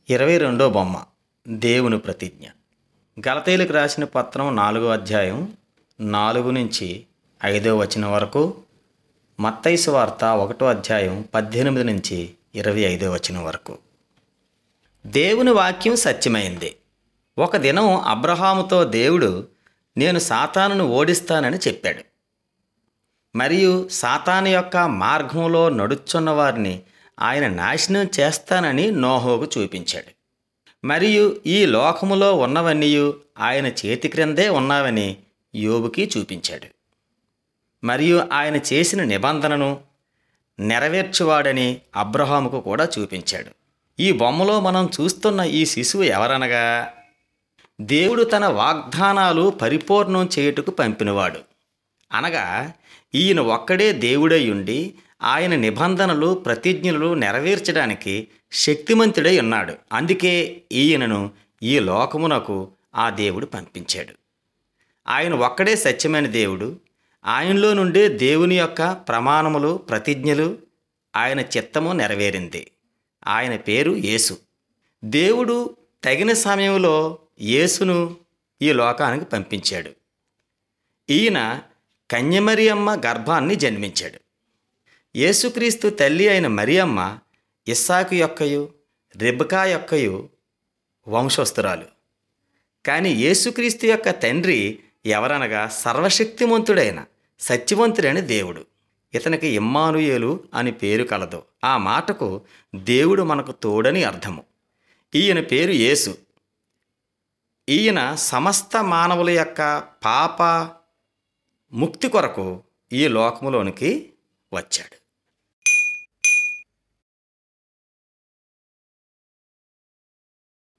ఇరవై రెండో బొమ్మ దేవుని ప్రతిజ్ఞ గలతీలకు రాసిన పత్రం నాలుగో అధ్యాయం నాలుగు నుంచి ఐదో వచనం వరకు మత్తైసు వార్త ఒకటో అధ్యాయం పద్దెనిమిది నుంచి ఇరవై ఐదో వచనం వరకు దేవుని వాక్యం సత్యమైంది ఒక దినం అబ్రహాముతో దేవుడు నేను సాతానును ఓడిస్తానని చెప్పాడు మరియు సాతాను యొక్క మార్గంలో నడుచున్న వారిని ఆయన నాశనం చేస్తానని నోహోకు చూపించాడు మరియు ఈ లోకములో ఉన్నవన్నీ ఆయన చేతి క్రిందే ఉన్నావని యోబుకి చూపించాడు మరియు ఆయన చేసిన నిబంధనను నెరవేర్చువాడని అబ్రహాముకు కూడా చూపించాడు ఈ బొమ్మలో మనం చూస్తున్న ఈ శిశువు ఎవరనగా దేవుడు తన వాగ్దానాలు పరిపూర్ణం చేయుటకు పంపినవాడు అనగా ఈయన ఒక్కడే దేవుడై ఉండి ఆయన నిబంధనలు ప్రతిజ్ఞలు నెరవేర్చడానికి శక్తిమంతుడై ఉన్నాడు అందుకే ఈయనను ఈ లోకమునకు ఆ దేవుడు పంపించాడు ఆయన ఒక్కడే సత్యమైన దేవుడు ఆయనలో నుండే దేవుని యొక్క ప్రమాణములు ప్రతిజ్ఞలు ఆయన చిత్తము నెరవేరింది ఆయన పేరు యేసు దేవుడు తగిన సమయంలో యేసును ఈ లోకానికి పంపించాడు ఈయన కన్యమరియమ్మ గర్భాన్ని జన్మించాడు యేసుక్రీస్తు తల్లి అయిన మరియమ్మ ఇస్సాకు యొక్కయు రెబకా యొక్కయు వంశస్థురాలు కానీ యేసుక్రీస్తు యొక్క తండ్రి ఎవరనగా సర్వశక్తిమంతుడైన సత్యవంతుడైన దేవుడు ఇతనికి ఇమ్మానుయేలు అని పేరు కలదు ఆ మాటకు దేవుడు మనకు తోడని అర్థము ఈయన పేరు యేసు ఈయన సమస్త మానవుల యొక్క పాప ముక్తి కొరకు ఈ లోకములోనికి వచ్చాడు